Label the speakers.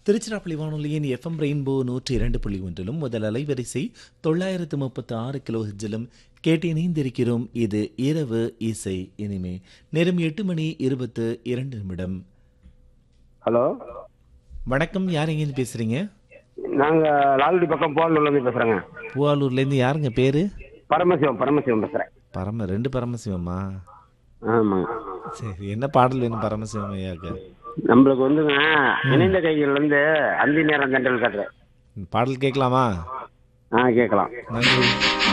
Speaker 1: திருச்சிராப்பள்ளி வானொலியின் FM rainbow நூற்றி இரண்டு புள்ளி ஒன்றிலும் முதல் அலைவரிசை தொள்ளாயிரத்து முப்பத்து ஆறு கிலோ ஹெஜ்ஜிலும் கேட்டு இணைந்திருக்கிறோம் இது இரவு இசை இனிமே நேரம் எட்டு மணி இருபத்து இரண்டு நிமிடம்
Speaker 2: ஹலோ
Speaker 1: வணக்கம் யார் எங்கேருந்து பேசுறீங்க
Speaker 2: நாங்க லால்குடி பக்கம் போலூர்லேருந்து பேசுறேங்க
Speaker 1: பூவாலூர்லேருந்து யாருங்க பேரு
Speaker 2: பரமசிவம் பரமசிவம் பேசுறேன்
Speaker 1: பரம ரெண்டு பரமசிவமா
Speaker 2: ஆமாங்க
Speaker 1: சரி என்ன பாடல் வேணும் பரமசிவம் ஐயாக்கு
Speaker 2: நம்மளுக்கு வந்துங்க இணைந்த கைகள் இருந்து அந்தி நேரம் ஜென்ரல் கட்டுறேன்
Speaker 1: பாடல் கேட்கலாமா
Speaker 2: ஆ கேட்கலாம்
Speaker 1: நன்றி